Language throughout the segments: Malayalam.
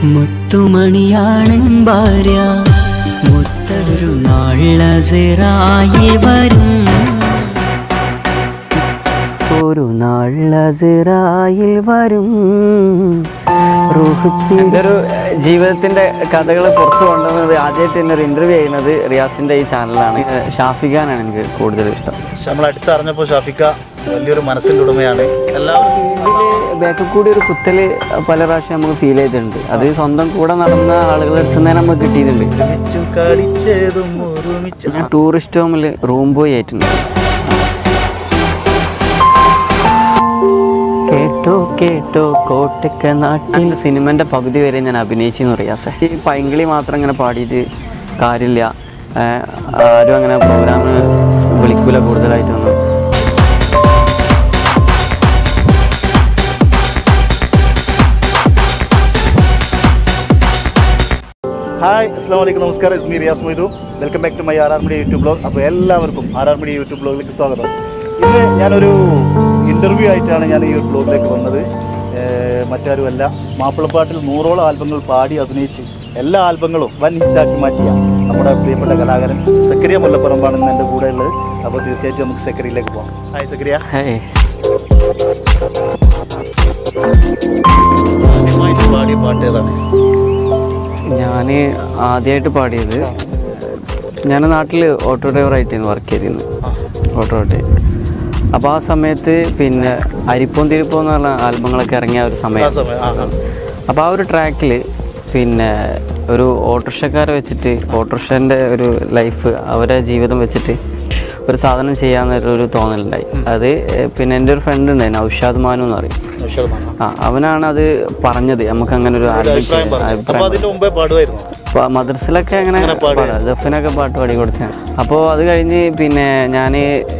മുത്തുമണിയാണ് ഭാര്യ മുത്തൊരു നാളസിറായി വരും ഒരു നാളസിറായിൽ വരും റൂഹ് പി- എൻ്റെ ഒരു ജീവിതത്തിൻ്റെ കഥകൾ പുറത്തു കൊണ്ടുവന്നത് ആദ്യമായിട്ട് തന്നെ ഒരു ഇൻ്റർവ്യൂ ചെയ്യുന്നത് റിയാസിൻ്റെ ഈ ചാനലാണ് ഷാഫിഖാനാണ് എനിക്ക് കൂടുതൽ ഇഷ്ടം പക്ഷെ നമ്മൾ അടുത്തറിഞ്ഞപ്പോൾ ഷാഫിക്ക വലിയൊരു മനസ്സിൻ്റെ ഉടമയാണ് എല്ലാവരും ഇതിൽ ബാക്കിൽ കൂടി ഒരു കുത്തൽ പല പ്രാവശ്യം നമുക്ക് ഫീൽ ചെയ്തിട്ടുണ്ട് അത് സ്വന്തം കൂടെ നടന്ന ആളുകളെ അടുത്ത് നിന്ന് നമുക്ക് കിട്ടിയിട്ടുണ്ട് ഒരുമിച്ചു കളിച്ചതും ഒരുമിച്ച് ഞാൻ ടൂറിസ്റ്റ് ഹോമിൽ റൂം പോയി ആയിട്ടുണ്ട് കേട്ടോ കേട്ടോ കോട്ടക്ക നാട്ടിൽ സിനിമൻ്റെ പകുതി വരെ ഞാൻ അഭിനയിച്ചെന്ന് റിയാസെ ഈ പൈങ്കിളി മാത്രം ഇങ്ങനെ പാടിയിട്ട് കാര്യമില്ല ഏഹ് ആരും അങ്ങനെ പ്രോഗ്രാമിന് വിളിക്കൂല കൂടുതലായിട്ടൊന്നും ഹായ് അസ്സാം വലൈക്കും നമസ്കാരം ഇസ്മി Riyas Moidu welcome back to my R R media YouTube blog അപ്പോൾ എല്ലാവർക്കും ആർ ആർ മീഡിയ യൂട്യൂബ് ബ്ലോഗിലേക്ക് സ്വാഗതം ഇന്ന് ഞാനൊരു ഇൻ്റർവ്യൂ ആയിട്ടാണ് ഞാൻ ഈ ഒരു ബ്ലോഗിലേക്ക് വന്നത് ഏർ മറ്റാരുമല്ല മാപ്പിളപ്പാട്ടിൽ നൂറോളം ആൽബങ്ങൾ പാടി അഭിനയിച്ച് എല്ലാ ആൽബങ്ങളും വൻ ഹിറ്റാക്കി മാറ്റിയ നമ്മുടെ പ്രിയപ്പെട്ട കലാകാരൻ സക്രിയ മുല്ലപ്പറമ്പാണ് ഇന്ന് എൻ്റെ കൂടെ ഉള്ളത് അപ്പോൾ തീർച്ചയായിട്ടും നമുക്ക് സക്രിയയിലേക്ക് പോകാം ഹായ് സക്രിയ ഹേയ് ആദ്യമായിട്ട് പാടിയ പാട്ട് ഏതാണ് ഞാൻ ആദ്യമായിട്ട് പാടിയത് ഞാൻ നാട്ടിൽ ഓട്ടോ ഡ്രൈവറായിട്ടായിരുന്നു വർക്ക് ചെയ്തിരുന്നത് ഓട്ടോ ഡ്രൈവർ അപ്പോൾ ആ സമയത്ത് പിന്നെ അരിപ്പോം തിരിപ്പോ എന്ന് പറഞ്ഞ ആൽബങ്ങളൊക്കെ ഇറങ്ങിയ ഒരു ആ സമയം സമയം ആ ആ. അപ്പോൾ ആ ഒരു ട്രാക്കിൽ പിന്നെ ഒരു ഓട്ടോറിക്ഷക്കാരെ വെച്ചിട്ട് ഓട്ടോറിക്ഷൻ്റെ ഒരു ലൈഫ് അവരെ ജീവിതം വെച്ചിട്ട് ഒരു സാധനം ചെയ്യാന്നൊരു ഒരു തോന്നലുണ്ടായി അത് ഏഹ്, പിന്നെ എൻ്റെ ഒരു ഫ്രണ്ട് ഉണ്ടായിരുന്നു ഔഷാദ് മാനു എന്ന് പറയും നൗഷാദ് ആ അവനാണ് അത് പറഞ്ഞത് നമുക്ക് അങ്ങനെ ഒരു ആൽബം അഭിപ്രായം ചെയ്യാം. പറഞ്ഞു അഭിപ്രായം അപ്പോൾ അതിൻ്റെ മുമ്പേ പാടുമായിരുന്നു അപ്പൊ മദ്രസിലൊക്കെ അങ്ങനെ അങ്ങനെ പാടി. പാടാം. ദഫിനൊക്കെ പാട്ട് പാടി കൊടുത്തതാണ് അപ്പോൾ അത് കഴിഞ്ഞ് പിന്നെ ഞാൻ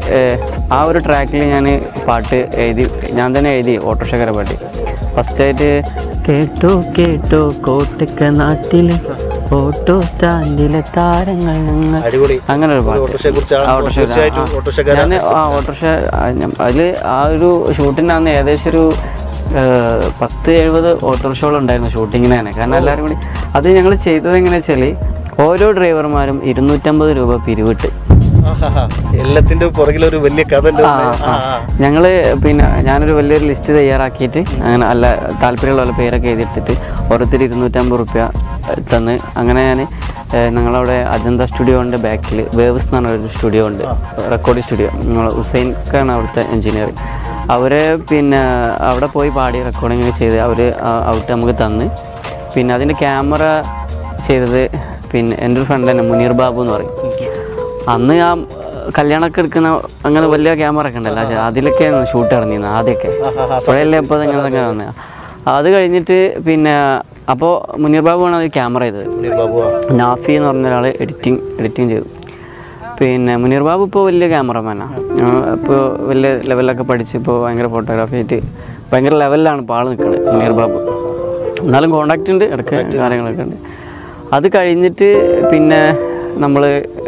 ആ ഒരു ട്രാക്കിൽ ഞാൻ പാട്ട് എഴുതി ഞാൻ തന്നെ എഴുതി ഓട്ടോറിക്ഷക്കാരെ പാട്ട് ഫസ്റ്റായിട്ട് കേട്ടോ കേട്ടോ കോട്ടക്ക നാട്ടിൽ ഓട്ടോ സ്റ്റാൻഡിലെ താരങ്ങൾ ഞങ്ങൾ അടിപൊളി അങ്ങനെ ഒരു പാട്ട് ഓട്ടോറിക്ഷയെക്കുറിച്ചാണ് ആ, ഓട്ടോറിക്ഷ തീർച്ചയായിട്ടും ആ, ആ. ഓട്ടോറിക്ഷക്കാരാ. ഞാൻ ആ ഓട്ടോറിക്ഷ അതിൽ ആ ഒരു ഷൂട്ടിൻ്റെ അന്ന് ഏകദേശം ഒരു ഏഹ്, പത്ത് എഴുപത് ഓട്ടോറിക്ഷകളുണ്ടായിരുന്നു ഷൂട്ടിങ്ങിന് തന്നെ കാരണം എല്ലാവരും കൂടി അത് ഞങ്ങൾ ചെയ്തത് എങ്ങനെയാ വെച്ചാൽ ഓരോ ഡ്രൈവർമാരും ഇരുന്നൂറ്റമ്പത് രൂപ പിരിവിട്ട് ആഹാഹാ. എല്ലാത്തിന്റെ പുറകിലൊരു വലിയ കഥ ഉണ്ട് ആ, ആ. ഞങ്ങള് പിന്നെ ഞാനൊരു വലിയൊരു ലിസ്റ്റ് തയ്യാറാക്കിയിട്ട് അങ്ങനെ അല്ല താല്പര്യമുള്ള പേരൊക്കെ എഴുതിയെടുത്തിട്ട് ഓരോരുത്തർ ഇരുന്നൂറ്റമ്പത് റുപ്യ തന്ന് അങ്ങനെ ഞാൻ ഞങ്ങളവിടെ അജന്ത സ്റ്റുഡിയോൻ്റെ ബാക്കിൽ വേവ്സ് എന്ന് പറഞ്ഞ ഒരു സ്റ്റുഡിയോ ഉണ്ട് റെക്കോർഡിംഗ് സ്റ്റുഡിയോ നമ്മൾ ഹുസൈൻ ഖാണ് അവിടുത്തെ എഞ്ചിനീയർ അവരെ പിന്നെ അവിടെ പോയി പാടി റെക്കോർഡിങ് ചെയ്ത് അവർ ഔട്ട് നമുക്ക് തന്ന് പിന്നെ അതിൻ്റെ ക്യാമറ ചെയ്തത് പിന്നെ എൻ്റെ ഒരു ഫ്രണ്ട് തന്നെ മുനീർ ബാബു എന്ന് പറയും അന്ന് ആ കല്യാണമൊക്കെ എടുക്കുന്ന അങ്ങനെ വലിയ ക്യാമറ ഒക്കെ ഉണ്ടല്ലോ അത് അതിലൊക്കെയാണ് ഷൂട്ട് ഇറങ്ങിയിരുന്നത് ആദ്യമൊക്കെ അപ്പോഴല്ലേ ഇപ്പോൾ ഇങ്ങനത്തെ വന്നത് അത് കഴിഞ്ഞിട്ട് പിന്നെ അപ്പോൾ മുനീർ ബാബുവാണ് അത് ക്യാമറ ചെയ്തത് ബാബു നാഫി എന്ന് പറഞ്ഞ ഒരാൾ എഡിറ്റിംഗ് എഡിറ്റിംഗ് ചെയ്തു പിന്നെ മുനീർ ബാബു ഇപ്പോൾ വലിയ ക്യാമറമാനാണ് ഇപ്പോൾ വലിയ ലെവലൊക്കെ പഠിച്ച് ഇപ്പോൾ ഭയങ്കര ഫോട്ടോഗ്രാഫി ആയിട്ട് ഭയങ്കര ലെവലിലാണ് ഇപ്പോൾ ആൾ നിൽക്കുന്നത് മുനീർ ബാബു എന്നാലും കോണ്ടാക്റ്റ് ഉണ്ട് ഇടയ്ക്ക് കാര്യങ്ങളൊക്കെ ഉണ്ട് അത് കഴിഞ്ഞിട്ട് പിന്നെ നമ്മൾ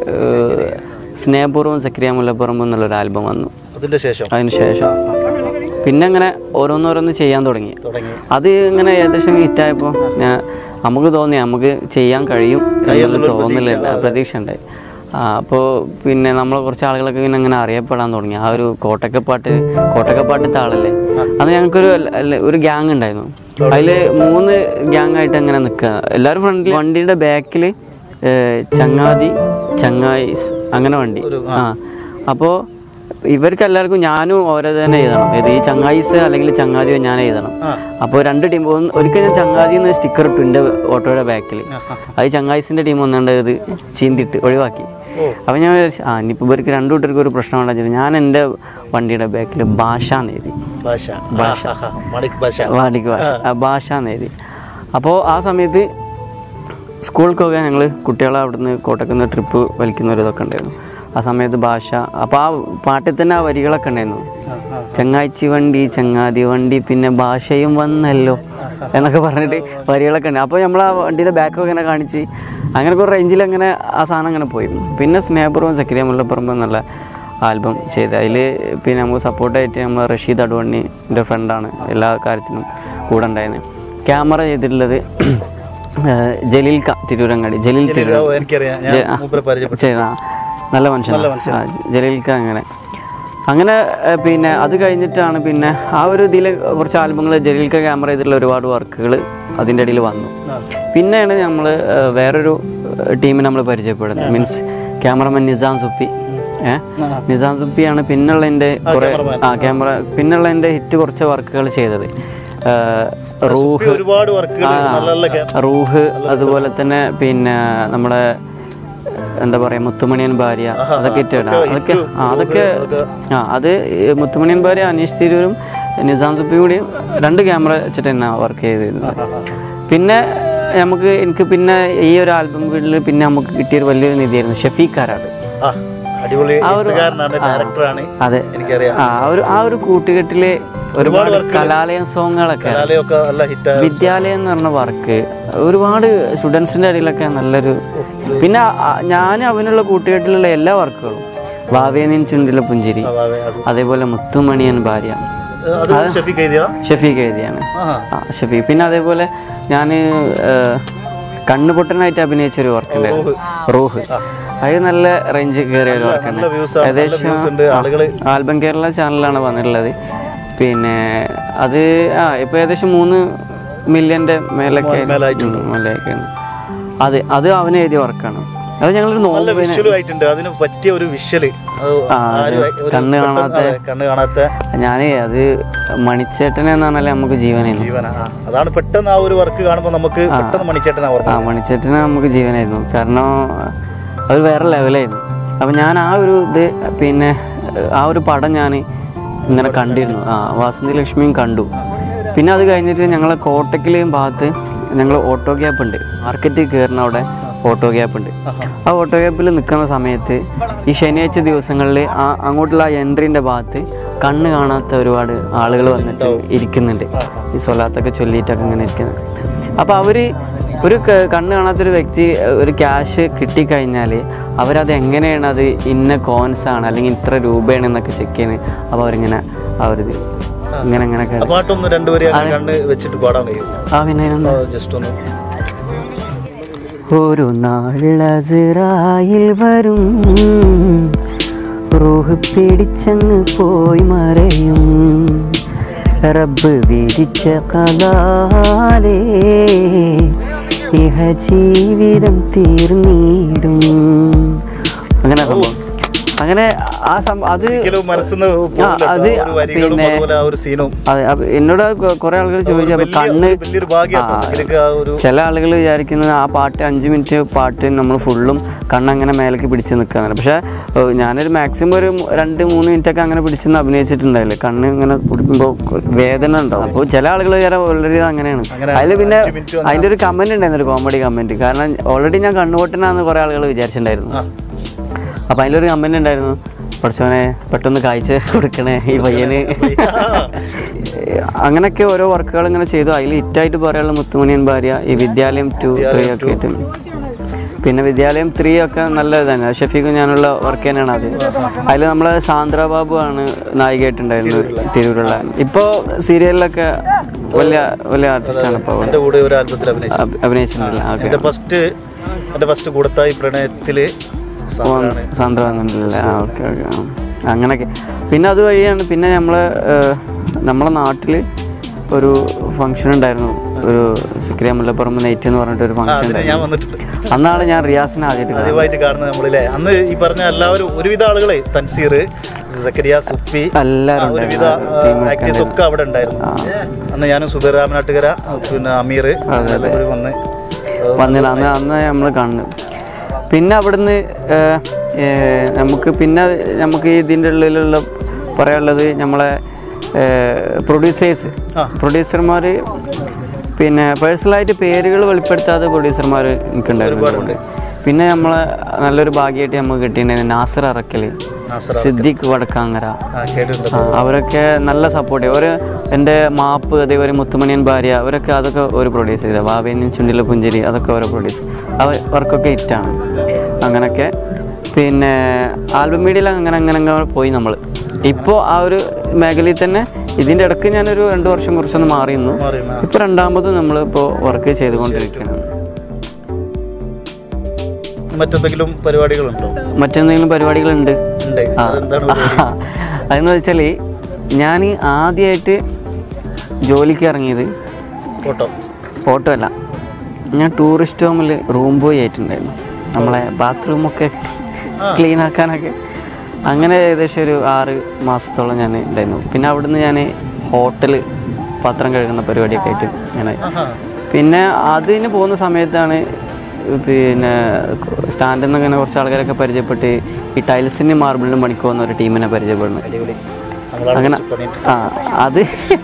സ്നേഹപൂർവ്വം സക്രിയ മുല്ലപ്പുറം എന്നുള്ളൊരു ആൽബം വന്നു അതിന്റെ ശേഷം അതിന് ശേഷം പിന്നെ അങ്ങനെ ഓരോന്നോരോന്ന് ചെയ്യാൻ തുടങ്ങി തുടങ്ങി അത് ഇങ്ങനെ ഏകദേശം ഹിറ്റായപ്പോൾ ഞാൻ നമുക്ക് തോന്നി നമുക്ക് ചെയ്യാൻ കഴിയും എന്നൊരു തോന്നലുണ്ട് പ്രതീക്ഷ ഉണ്ടായി ആ അപ്പോൾ പിന്നെ നമ്മൾ കുറച്ച് ആളുകളൊക്കെ ഇങ്ങനെ അങ്ങനെ അറിയപ്പെടാൻ തുടങ്ങി ആ ഒരു കോട്ടക്കപ്പാട്ട് കോട്ടക്കപ്പാട്ടത്തെ ആളല്ലേ അത് ഞങ്ങൾക്കൊരു അല്ല- അല്ല- ഒരു ഗ്യാങ് ഉണ്ടായിരുന്നു അതിൽ മൂന്ന് ഗ്യാങ് ആയിട്ട് അങ്ങനെ നിൽക്കുക എല്ലാവരും ഫ്രണ്ടിൽ വണ്ടിയുടെ ബാക്കിൽ ചങ്ങാതി ചങ്ങായിസ് അങ്ങനെ വണ്ടി ആ അപ്പോൾ ഇവർക്ക് എല്ലാവർക്കും ഞാനും ഓരോ തന്നെ എഴുതണം ഏത് ഈ ചങ്ങായിസ് അല്ലെങ്കിൽ ചങ്ങാതിയോ ഞാൻ എഴുതണം അപ്പോൾ രണ്ട് ടീം ഒന്ന് ഒരിക്കൽ ഞാൻ ചങ്ങാതി എന്ന് സ്റ്റിക്കർ ഇട്ടു എൻ്റെ ഓട്ടോയുടെ ബാക്കിൽ അത് ചങ്ങായിസിൻ്റെ ടീം ഒന്നുണ്ട് ഇത് ചീന്തിട്ട് ഒഴിവാക്കി അപ്പോൾ ഞാൻ വിചാരിച്ചു ആ ഇനിയിപ്പോൾ ഇവർക്ക് രണ്ടു കൂട്ടർക്ക് ഒരു പ്രശ്നം ഉണ്ടായിരുന്നു ഞാൻ എൻ്റെ വണ്ടിയുടെ ബാക്കിൽ ഭാഷ എന്ന് എഴുതി ഭാഷ ആഹാഹാ. മണിക് ഭാഷ വാടിക്ക് ഭാഷ ആ, ഭാഷ എന്ന് എഴുതി അപ്പോൾ ആ സമയത്ത് സ്കൂളിലേക്കൊക്കെ ഞങ്ങൾ കുട്ടികളെ അവിടുന്ന് കോട്ടക്കുന്ന് ട്രിപ്പ് വലിക്കുന്ന ഒരു ഇതൊക്കെ ഉണ്ടായിരുന്നു ആ സമയത്ത് ഭാഷ അപ്പോൾ ആ പാട്ടിൽ തന്നെ ആ വരികളൊക്കെ ഉണ്ടായിരുന്നു ചങ്ങാച്ചി വണ്ടി ചങ്ങാതി വണ്ടി പിന്നെ ഭാഷയും വന്നല്ലോ എന്നൊക്കെ പറഞ്ഞിട്ട് വരികളൊക്കെ ഉണ്ട് അപ്പോൾ നമ്മൾ ആ വണ്ടിയുടെ ബാക്കൊക്കെ ഇങ്ങനെ കാണിച്ച് അങ്ങനെ കുറേ റേഞ്ചിൽ അങ്ങനെ ആ സാധനം അങ്ങനെ പോയി പിന്നെ സ്നേഹപൂർവ്വം സക്രിയ മുല്ലപ്പുറമ്പ് എന്നുള്ള ആൽബം ചെയ്ത് അതിൽ പിന്നെ നമുക്ക് സപ്പോർട്ടായിട്ട് നമ്മൾ റഷീദ് അഡ്വാണി എൻ്റെ ഫ്രണ്ടാണ് എല്ലാ കാര്യത്തിനും കൂടെ ഉണ്ടായിരുന്നത് ക്യാമറ ചെയ്തിട്ടുള്ളത് ഏഹ്, ജലീൽ ക തിരൂരങ്ങാടി ജലീൽ തിരൂർ ഓ, എനിക്കറിയാം ഞാൻ ജെ- ആ. മൂപ്പരെ പരിചയപ്പെട്ടു ചെയ്ത നല്ല മനുഷ്യനാണ് ആ, ജലീൽക്ക അങ്ങനെ അങ്ങനെ ഏ, പിന്നെ അത് കഴിഞ്ഞിട്ടാണ് പിന്നെ ആ ഒരു ഇതിൽ കുറച്ച് ആൽബങ്ങൾ ജലീൽക്ക ക്യാമറ ചെയ്തിട്ടുള്ള ഒരുപാട് വർക്കുകൾ അതിൻ്റെ ഇടയിൽ വന്നു പിന്നെയാണ് നമ്മൾ വേറൊരു ടീമിനെ നമ്മൾ പരിചയപ്പെടുന്നത് മീൻസ് ക്യാമറമാൻ നിസാം സുപ്പി ഏ നിസാം സുപ്പിയാണ് പിന്നുള്ള എൻ്റെ കുറേ ആ ക്യാമറ പിന്നുള്ള എൻ്റെ ഹിറ്റ് കുറച്ച് വർക്കുകൾ ചെയ്തത് ഏ, റൂഹ് ഒരുപാട് വർക്കുകൾ നല്ല നല്ല ക്യാ- റൂഹ് അതുപോലെ തന്നെ പിന്നെ നമ്മുടെ എന്താ പറയാ മുത്തുമണിയൻ ഭാര്യ അതൊക്കെ ഇട്ടാണ് അതൊക്കെ ആ അതൊക്കെ ആ അത് ഈ മുത്തുമണിയൻ ഭാര്യ അനീഷ് തിരൂരും നിസാം സുപ്പിയും കൂടി രണ്ട് ക്യാമറ വെച്ചിട്ട് തന്നെ വർക്ക് ചെയ്തിരുന്നത് പിന്നെ നമുക്ക് എനിക്ക് പിന്നെ ഈ ഒരു ആൽബം വീട്ടിൽ പിന്നെ നമുക്ക് കിട്ടിയൊരു വലിയൊരു നിധിയായിരുന്നു ഷഫീഖ് കാരാട് ആ അടിപൊളി എഴുത്തുകാരനാണ് ഡയറക്ടറാണ് അതെ എനിക്കറിയാം ആ ഒരു ആ ഒരു കൂട്ടുകെട്ടില് ഒരുപാട് കലാലയം സോങ്ങുകളൊക്കെ കലാലയൊക്കെ നല്ല ഹിറ്റായ വിദ്യാലയം എന്ന് പറഞ്ഞ വർക്ക് ഒരുപാട് സ്റ്റുഡൻസിൻ്റെ ഇടയിലൊക്കെ നല്ലൊരു പിന്നെ ഞാൻ അവനുള്ള കൂട്ടുകെട്ടിലുള്ള എല്ലാ വർക്കുകളും വാവേനിൻ ചുണ്ടിലെ പുഞ്ചിരി അത് അതേപോലെ മുത്തുമണിയൻ ഭാര്യ അത് ഷഫീഖ് എഴുതിയതാ ഷഫീഖ് എഴുതിയാണ് ആഹാ. ആ ഷഫീഖ് പിന്നെ അതേപോലെ ഞാൻ കണ്ണുപൊട്ടനായിട്ട് അഭിനയിച്ചൊരു വർക്ക് ഉണ്ടായിരുന്നു റൂഹ് അത് നല്ല റേഞ്ച് കയറിയ ഒരു വർക്കാണ് നല്ല views ആണ്, നല്ല views ഉണ്ട്. ആളുകള് ആൽബം കേരള ചാനലാണ് വന്നിട്ടുള്ളത് പിന്നെ അത് ആ ഇപ്പൊ ഏകദേശം മൂന്ന് മില്യന്റെ മേലൊക്കെ മേലായിട്ടുണ്ട്. ഉം, മേലെയൊക്കെയാണ് അത് അത് അവന് എഴുതിയ വർക്കാണ് അത് ഞങ്ങളൊരു നല്ല നോമ്പ് വിഷ്വലും ആയിട്ടുണ്ട് അതിന് പറ്റിയ ഒരു വിഷ്വല് കണ്ണ് കാണാത്ത കണ്ണ് കാണാത്ത ഞാനേ അത് മണിച്ചേട്ടനെ എന്ന് പറഞ്ഞാൽ നമുക്ക് ജീവനായിരുന്നു ജീവന ആ, അതാണ് പെട്ടെന്ന് ആ ഒരു വർക്ക് കാണുമ്പോൾ നമുക്ക് പെട്ടെന്ന് മണിച്ചേട്ടൻ ആ ഓർമ്മ മണിച്ചേട്ടന് നമുക്ക് ജീവനായിരുന്നു കാരണം അത് വേറെ ലെവലായിരുന്നു അപ്പം ഞാൻ ആ ഒരു ഇത് പിന്നെ ആ ഒരു പടം ഞാൻ ഇങ്ങനെ കണ്ടിരുന്നു ആ വാസന്തി ലക്ഷ്മിയും കണ്ടു പിന്നെ അത് കഴിഞ്ഞിട്ട് ഞങ്ങൾ കോട്ടക്കിലെയും ഭാഗത്ത് ഞങ്ങൾ ഓട്ടോ ഗ്യാപ്പ് ഉണ്ട് മാർക്കറ്റിൽ കയറുന്ന അവിടെ ഓട്ടോ ഗ്യാപ്പ് ഉണ്ട് ആ ഓട്ടോ ഗ്യാപ്പിൽ നിൽക്കുന്ന സമയത്ത് ഈ ശനിയാഴ്ച ദിവസങ്ങളിൽ ആ അങ്ങോട്ടുള്ള ആ എൻട്രീൻ്റെ ഭാഗത്ത് കണ്ണ് കാണാത്ത ഒരുപാട് ആളുകൾ വന്നിട്ട് ഇരിക്കുന്നുണ്ട് ഈ സ്വലാത്തൊക്കെ ചൊല്ലിയിട്ടൊക്കെ ഇങ്ങനെ ഇരിക്കുന്നുണ്ട് അപ്പോൾ അവർ ഒരു ക- കണ്ണ് കാണാത്തൊരു വ്യക്തി അഹ് ഒരു ക്യാഷ് കിട്ടിക്കഴിഞ്ഞാൽ അവരത് എങ്ങനെയാണ് അത് ഇന്ന കോൺസ് ആണ് അല്ലെങ്കിൽ ഇത്ര രൂപയാണ് എന്നൊക്കെ ചെക്ക് ചെയ്യുന്നത് അപ്പോൾ അവരിങ്ങനെ ആ ഒരു ഇത് ഇങ്ങനെ ഇങ്ങനെ ആ പാട്ടൊന്ന് രണ്ടുപേരും അങ്ങനെ കണ്ണ് വെച്ചിട്ട് പാടാൻ കഴിയും ആ പിന്നെ അതിനെന്താ? ജസ്റ്റ് ഒന്ന് ഒരു നാളസിറായിൽ വരും റൂഹ് പിടിച്ചങ്ങ് പോയി മറയും റബ്ബ് വിരിച്ച കലാലേ ഇഹ ജീവിതം തീർന്നിടും അങ്ങനെ സംഭവം അങ്ങനെ ആ സം അത് ഒരിക്കലും മനസ്സിന്ന് ആ, അത് ഒരു വരികളും പിന്നെ- അതുപോലെ ആ ഒരു സീനും അതെ അപ്പൊ എന്നോട് കൊ- കുറെ ആളുകൾ ചോദിച്ചു അപ്പൊ കണ്ണ് വലിയൊരു ഭാഗ്യമാണ് ശരിക്കും ആ ഒരു ചില ആളുകൾ വിചാരിക്കുന്നത് ആ പാട്ട് അഞ്ച് മിനിറ്റ് പാട്ട് നമ്മൾ ഫുള്ളും കണ്ണങ്ങനെ മേലേക്ക് പിടിച്ച് നിൽക്കുകയാണ് പക്ഷേ ഏഹ്, ഞാനൊരു മാക്സിമം ഒരു മൂ- രണ്ട് മൂന്ന് മിനിറ്റ് ഒക്കെ അങ്ങനെ പിടിച്ചെന്ന് അഭിനയിച്ചിട്ടുണ്ടായില്ലേ കണ്ണ് ഇങ്ങനെ കുടിക്കുമ്പോൾ വേദന ഉണ്ടാവും അപ്പോൾ ചില ആളുകൾ വിചാരം ഓൾറെഡി അങ്ങനെയാണ് അതിൽ പിന്നെ അതിൻ്റെ ഒരു കമൻറ്റ് ഉണ്ടായിരുന്നു ഒരു കോമഡി കമൻറ്റ് കാരണം ഓൾറെഡി ഞാൻ കണ്ണുപൊട്ടനാന്ന് കുറേ ആളുകൾ വിചാരിച്ചിട്ടുണ്ടായിരുന്നു അപ്പോൾ അതിലൊരു കമൻറ്റ് ഉണ്ടായിരുന്നു പഠിച്ചവനെ പെട്ടെന്ന് കാഴ്ച കൊടുക്കണേ ഈ പയ്യന് അങ്ങനെയൊക്കെ ഓരോ വർക്കുകൾ ഇങ്ങനെ ചെയ്തു അതിൽ ഹിറ്റായിട്ട് പറയാനുള്ള മുത്തുമണിയൻ ഭാര്യ ഈ വിദ്യാലയം ടു ത്രീ ഒക്കെ ആയിട്ട് പിന്നെ വിദ്യാലയം ത്രീ ഒക്കെ നല്ല ഇതാണ് ഷഫീഖും ഞാനുള്ള വർക്ക് തന്നെയാണ് അത് അതിൽ നമ്മളെ സാന്ദ്ര ബാബു ആണ് നായികയായിട്ടുണ്ടായിരുന്നത് തിരൂരുള്ള ഇപ്പോൾ സീരിയലിലൊക്കെ വലിയ വലിയ ആർട്ടിസ്റ്റാണ് ഇപ്പോൾ എൻ്റെ കൂടെ ഒരു ആൽബത്തിൽ അഭിനയിച്ചു അഭിനയിച്ചിട്ടുണ്ടല്ല ഓക്കെ എൻ്റെ ഫസ്റ്റ് എൻ്റെ ഫസ്റ്റ് കൂടത്തായി പ്രണയത്തില് സാന്ദ്രയാണ്. സാന്ദ്ര വന്നിട്ടില്ല ആ ഓക്കെ ഓക്കെ അങ്ങനെയൊക്കെ പിന്നെ അതുവഴിയാണ് പിന്നെ നമ്മൾ നമ്മളെ നാട്ടിൽ ഒരു ഫംഗ്ഷൻ ഉണ്ടായിരുന്നു ഒരു സിക്രിയ മുല്ലപ്പുറമ്പ് നൈറ്റ് എന്ന് പറഞ്ഞിട്ട് ഒരു ഫംഗ്ഷൻ അതിന് ഉണ്ടായിരുന്നു ഞാൻ വന്നിട്ടുണ്ട് അന്നാണ് ഞാൻ റിയാസിനെ ആദ്യമായിട്ട് കാണുന്നത് ആദ്യമായിട്ട് കാണുന്നത് നമ്മളില്ലേ അന്ന് ഈ പറഞ്ഞ എല്ലാവരും ഒരുവിധ ആളുകളെ തൻസീർ സക്കരിയ സുപ്പി എല്ലാവരും ആ, ഒരുവിധ ഉണ്ടായിരുന്നു. team ഒക്കെ ആക്ടേഴ്സ് ഒക്കെ അവിടെ ഉണ്ടായിരുന്നു അന്ന് ഞാനും സുബൈർ രാമനാട്ടുകര പിന്നെ അമീർ എല്ലാവരും വന്ന് വന്നില്ല അന്ന് അന്ന് നമ്മൾ കാണുന്നത് പിന്നെ അവിടുന്ന് ഏഹ്, ഏഹ്, നമുക്ക് പിന്നെ നമുക്ക് ഇതിൻ്റെ ഉള്ളിലുള്ള പറയാനുള്ളത് നമ്മളെ പ്രൊഡ്യൂസേഴ്സ് പ്രൊഡ്യൂസർമാർ പിന്നെ പേഴ്സണലായിട്ട് പേരുകൾ വെളിപ്പെടുത്താത്ത പ്രൊഡ്യൂസർമാർ എനിക്കുണ്ടായിരുന്നു പിന്നെ നമ്മളെ നല്ലൊരു ഭാഗ്യമായിട്ട് നമുക്ക് കിട്ടിയിട്ടുണ്ടായിരുന്നു നാസർ അറക്കൽ സിദ്ദിഖ് വടക്കാങ്ങര ആ, കേട്ടിട്ടുണ്ട് ആ, അവരൊക്കെ നല്ല സപ്പോർട്ട് ചെയ്യും അവർ എൻ്റെ മാപ്പ് അതേപോലെ മുത്തുമണിയൻ ഭാര്യ അവരൊക്കെ അതൊക്കെ ഒരു പ്രൊഡ്യൂസ് ചെയ്തത് വാവേനും ചുണ്ടിലെ പുഞ്ചിരി അതൊക്കെ ഓരോ പ്രൊഡ്യൂസ് അവർ അവർക്കൊക്കെ ഹിറ്റാണ് അങ്ങനെയൊക്കെ പിന്നെ ആൽബം മീഡിയയിൽ അങ്ങനെ അങ്ങനെ അങ്ങനെ പോയി നമ്മൾ ഇപ്പോൾ ആ ഒരു മേഖലയിൽ തന്നെ ഇതിൻ്റെ ഇടയ്ക്ക് ഞാനൊരു രണ്ട് വർഷം കുറച്ചൊന്ന് മാറിയിരുന്നു മാറിയെന്നാ. ഇപ്പോൾ രണ്ടാമത് നമ്മൾ ഇപ്പോൾ വർക്ക് ചെയ്തുകൊണ്ടിരിക്കുകയാണ് മറ്റെന്തെങ്കിലും പരിപാടികളുണ്ടോ മറ്റെന്തെങ്കിലും പരിപാടികളുണ്ട് ഉണ്ട് ആ. അതെന്താണ് പരിപാടി? അതെന്ന് വെച്ചാൽ ഞാൻ ആദ്യമായിട്ട് ജോലിക്ക് ഇറങ്ങിയത് ഫോട്ടോ ഫോട്ടോ അല്ല ഞാൻ ടൂറിസ്റ്റ് ഹോമിൽ റൂം ബോയ് ആയിട്ടുണ്ടായിരുന്നു നമ്മളെ ബാത്റൂമൊക്കെ ക്ലീൻ ആക്കാനൊക്കെ അങ്ങനെ ഏകദേശം ഒരു ആറ് മാസത്തോളം ഞാൻ ഉണ്ടായിരുന്നു പിന്നെ അവിടുന്ന് ഞാൻ ഹോട്ടൽ പാത്രം കഴുകുന്ന പരിപാടിയൊക്കെ ആയിട്ട് ഞാൻ ആഹാ. പിന്നെ അതിന് പോകുന്ന സമയത്താണ് പിന്നെ സ്റ്റാൻഡിൽ നിന്ന് ഇങ്ങനെ കുറച്ച് ആൾക്കാരൊക്കെ പരിചയപ്പെട്ട് ഈ ടൈൽസിനും മാർബിളിനും പണിക്ക് പോകുന്ന ഒരു ടീമിനെ പരിചയപ്പെടുന്നത് അടിപൊളി നമ്മളവിടെ അങ്ങനെ വെച്ച് പണിയിട്ട് ആ അത്